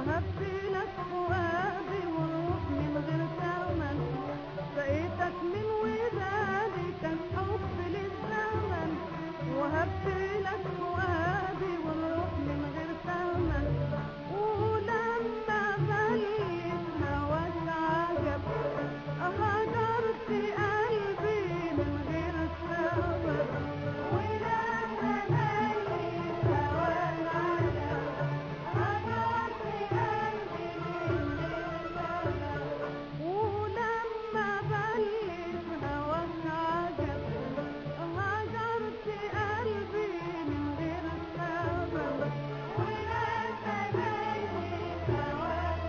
وهبت لك فؤادي والروح من غير ثمن بقيتك من ودادي كان حب للزمن وهبت لك فؤادي والروح من غير ثمن ولما بليت هواك عجب هجرت قلبي من غير سبب ولما بليت هواك عجب هجرت قلبي من غير سبب ولما بليت هواك عجب هجرت قلبي من غير سبب ولما بليت هواك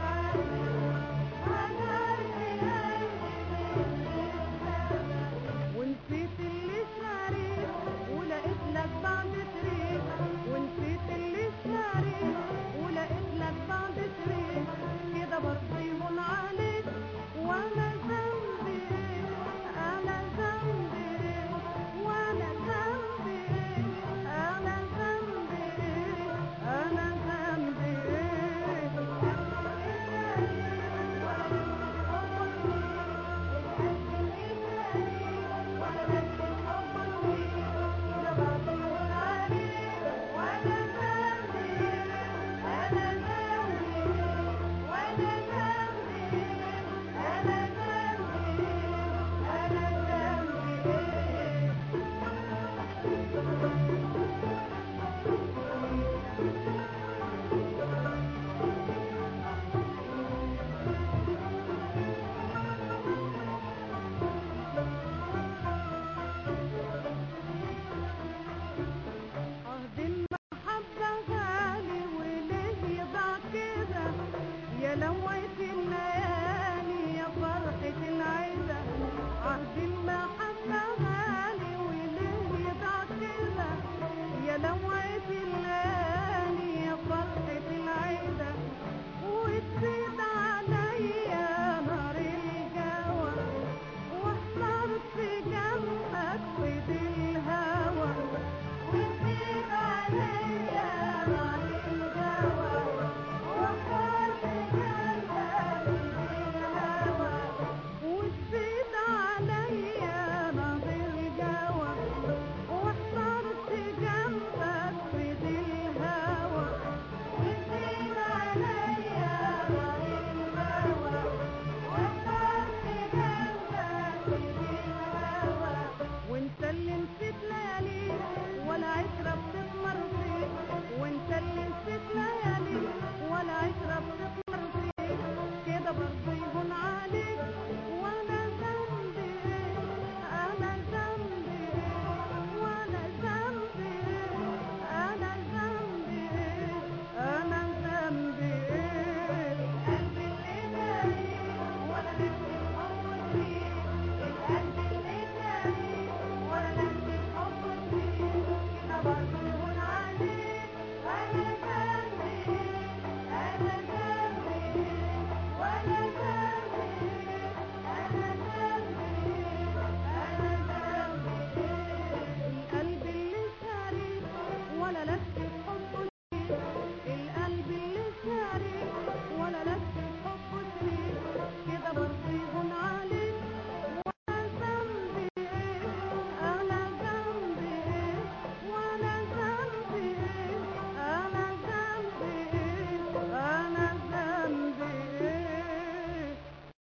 عجب ونسيت اللي شاريك ولقيت لك بعد طريق ونسيت اللي شاريك ولقيت لك بعد طريق كده برضه يهون عليك وانا ذنبي ايه انا ذنبي ايه وانا ذنبي ايه انا ذنبي ايه انا ذنبي ايه عهد المحبة غالي وليه يضاع كده يا لو